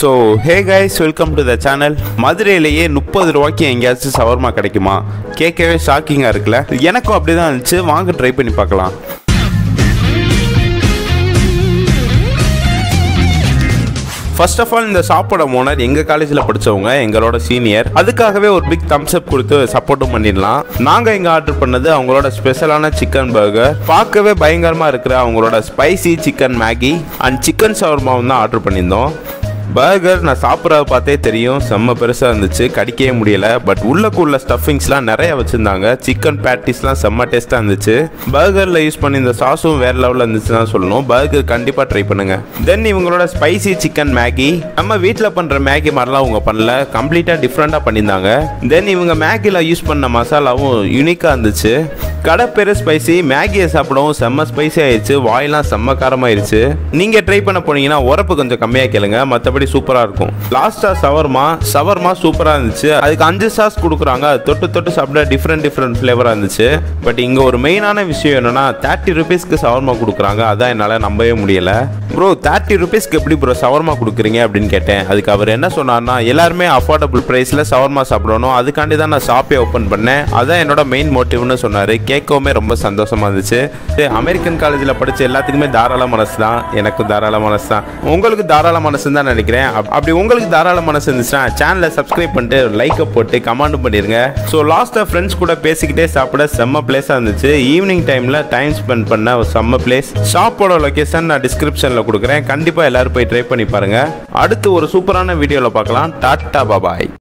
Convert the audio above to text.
so hey guys welcome to the channel மதுரையிலேயே முப்பது ரூபாய்க்கு எங்கேயாச்சும் சவர்மா கிடைக்குமா கேட்கவே ஷாக்கிங்காக இருக்குல்ல எனக்கும் அப்படி தான் இருந்துச்சு வாங்க ட்ரை பண்ணி பார்க்கலாம் ஃபர்ஸ்ட் ஆஃப் ஆல் இந்த ஷாப்போட ஓனர் எங்கள் காலேஜில் படித்தவங்க எங்களோட சீனியர் அதுக்காகவே ஒரு பிக் தம்ஸ் அப் கொடுத்து சப்போர்ட்டும் பண்ணிடலாம் நாங்கள் இங்கே ஆர்டர் பண்ணது அவங்களோட ஸ்பெஷலான சிக்கன் பர்கர் பார்க்கவே பயங்கரமாக இருக்கிற அவங்களோட spicy chicken Maggi and chicken ஷவர்மாவும் தான் ஆர்டர் பண்ணியிருந்தோம் பர்கர் நான் சாப்பிட்றத பார்த்தே தெரியும் செம்ம பெருசாக இருந்துச்சு கடிக்கவே முடியல பட் உள்ளக்குள்ள ஸ்டஃபிங்ஸ்லாம் நிறைய வச்சுருந்தாங்க சிக்கன் பேட்டிஸ்லாம் செம்ம டேஸ்ட்டாக இருந்துச்சு பர்கரில் யூஸ் பண்ணி இந்த சாஸும் வேறு லெவலில் இருந்துச்சு தான் சொல்லணும் பர்கர் கண்டிப்பாக ட்ரை பண்ணுங்க தென் இவங்களோட ஸ்பைசி சிக்கன் மேகி நம்ம வீட்டில் பண்ணுற மேகி மாதிரிலாம் அவங்க பண்ணல கம்ப்ளீட்டாக டிஃப்ரெண்ட்டாக பண்ணியிருந்தாங்க தென் இவங்க மேகியில் யூஸ் பண்ண மசாலாவும் யூனிக்காக இருந்துச்சு கடை பேரு ஸ்பைசி மேகியை சாப்பிடவும் செம்ம ஸ்பைசி ஆயிடுச்சு வாயெல்லாம் செம்ம காரமாயிருச்சு நீங்கள் ட்ரை பண்ண போனீங்கன்னா உரப்பு கொஞ்சம் கம்மியாக கேளுங்க மற்றபடி சூப்பராக இருக்கும் லாஸ்ட்டாக சவர்மா சவர்மா சூப்பராக இருந்துச்சு அதுக்கு அஞ்சு சாஸ் கொடுக்குறாங்க அது தொட்டு தொட்டு சாப்பிட டிஃப்ரெண்ட் டிஃப்ரெண்ட் ஃப்ளேவராக இருந்துச்சு பட் இங்கே ஒரு மெயினான விஷயம் என்னன்னா தேர்ட்டி ருபீஸ்க்கு சவர்மா கொடுக்குறாங்க அதான் என்னால் நம்பவே முடியல ப்ரோ தேர்ட்டி ருபீஸ்க்கு எப்படி ப்ரோ சவர்மா கொடுக்குறீங்க அப்படின்னு கேட்டேன் அதுக்கு அவர் என்ன சொன்னார்னா எல்லாருமே அஃபோர்டபுள் ப்ரைஸில் சவர்மா சாப்பிடணும் அதுக்காண்டி தான் நான் ஷாப்பே ஓப்பன் பண்ணேன் அதான் என்னோட மெயின் மோட்டிவ்னு சொன்னார் கேட்கவுமே ரொம்ப சந்தோஷமா இருந்துச்சு இது அமெரிக்கன் காலேஜில் படித்த எல்லாத்துக்குமே தாராள மனசு தான் எனக்கும் தாராள மனசு தான் உங்களுக்கு தாராள மனசு தான் நினைக்கிறேன் அப்- அப்படி உங்களுக்கு தாராள மனசு இருந்துச்சுன்னா சேனலை சப்ஸ்கிரைப் பண்ணிட்டு லைக்கை போட்டு கமெண்ட் பண்ணிருங்க ஸோ லாஸ்ட்டாக ஃப்ரெண்ட்ஸ் கூட பேசிக்கிட்டே சாப்பிட செம்ம பிளேஸாக இருந்துச்சு ஈவினிங் டைமில் டைம் ஸ்பெண்ட் பண்ண ஒரு செம்ம பிளேஸ் ஷாப்போட லொகேஷன் நான் டிஸ்கிரிப்ஷனில் கொடுக்குறேன் கண்டிப்பாக எல்லாரும் போய் ட்ரை பண்ணி பாருங்க அடுத்து ஒரு சூப்பரான வீடியோவில் பார்க்கலாம் டாட்டா பாபாய்